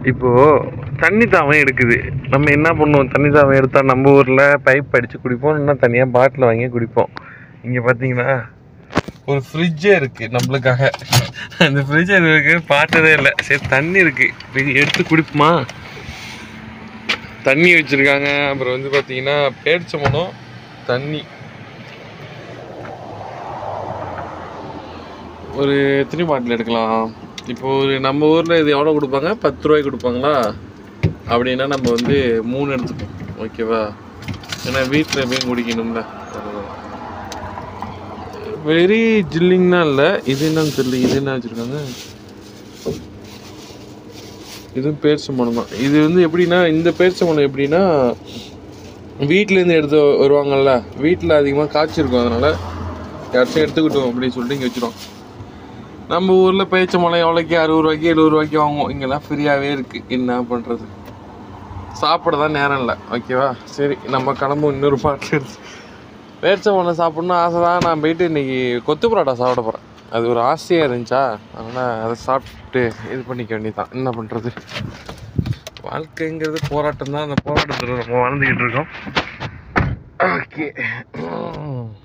இப்போது தண்ணி தாவம் எடுக்குது நம்ம என்ன பண்ணுவோம் தண்ணி தாவம் எடுத்தால் நம்ம ஊரில் பைப் அடித்து குடிப்போம் இல்லைன்னா தனியாக பாட்டில் வாங்கி குடிப்போம் இங்கே பார்த்தீங்கன்னா ஒரு ஃப்ரிட்ஜே இருக்குது நம்மளுக்காக அந்த ஃப்ரிட்ஜ் இருக்கு பார்த்ததே இல்லை சரி தண்ணி இருக்குது எடுத்து குடிப்போமா தண்ணி வச்சுருக்காங்க அப்புறம் வந்து பார்த்தீங்கன்னா பேரிச்சம்பழம் தண்ணி ஒரு எத்தனை பாட்டில் எடுக்கலாம் இப்போ ஒரு நம்ம ஊரில் இது எவ்வளோ கொடுப்பாங்க பத்து ரூபாய்க்கு கொடுப்பாங்களா அப்படின்னா நம்ம வந்து மூணு எடுத்துப்போம் ஓகேவா ஏன்னா வீட்டில் போய் குடிக்கணும்ல வெரி ஜில்லிங்னா இல்லை இது என்னன்னு தெரியல இது என்ன வச்சுருக்காங்க இதுவும் பேரிச்சம்பழம் தான் இது வந்து எப்படின்னா இந்த பேரிச்சம்பழம் எப்படின்னா வீட்டிலேருந்து எடுத்து வருவாங்கல்ல வீட்டில் அதிகமாக காய்ச்சிருக்கும் அதனால் யாராச்சும் எடுத்துக்கிட்டோம் அப்படின்னு சொல்லிட்டு இங்கே வச்சிரும் நம்ம ஊரில் பேரிச்சம்பழம் எவ்வளோக்கு அறுபது ரூபாய்க்கு எழுபது ரூபாய்க்கு வாங்குவோம் இங்கெல்லாம் ஃப்ரீயாகவே இருக்குது என்ன பண்ணுறது சாப்பிட தான் நேரம் இல்லை ஓகேவா சரி நம்ம கிளம்பும் இன்னொரு பாட்டு எடுத்து பேரிச்சம்பழம் சாப்பிட்ணும் ஆசை தான் நான் போயிட்டு இன்னைக்கு கொத்து பரோட்டா சாப்பிட போகிறேன் அது ஒரு ஆசையாக இருந்துச்சா அதனால் அதை சாப்பிட்டு இது பண்ணிக்க வேண்டியதுதான் என்ன பண்ணுறது வாழ்க்கைங்கிறது போராட்டம் தான் அந்த போராட்டத்தில் நம்ம வாழ்ந்துக்கிட்டு இருக்கோம் ஓகே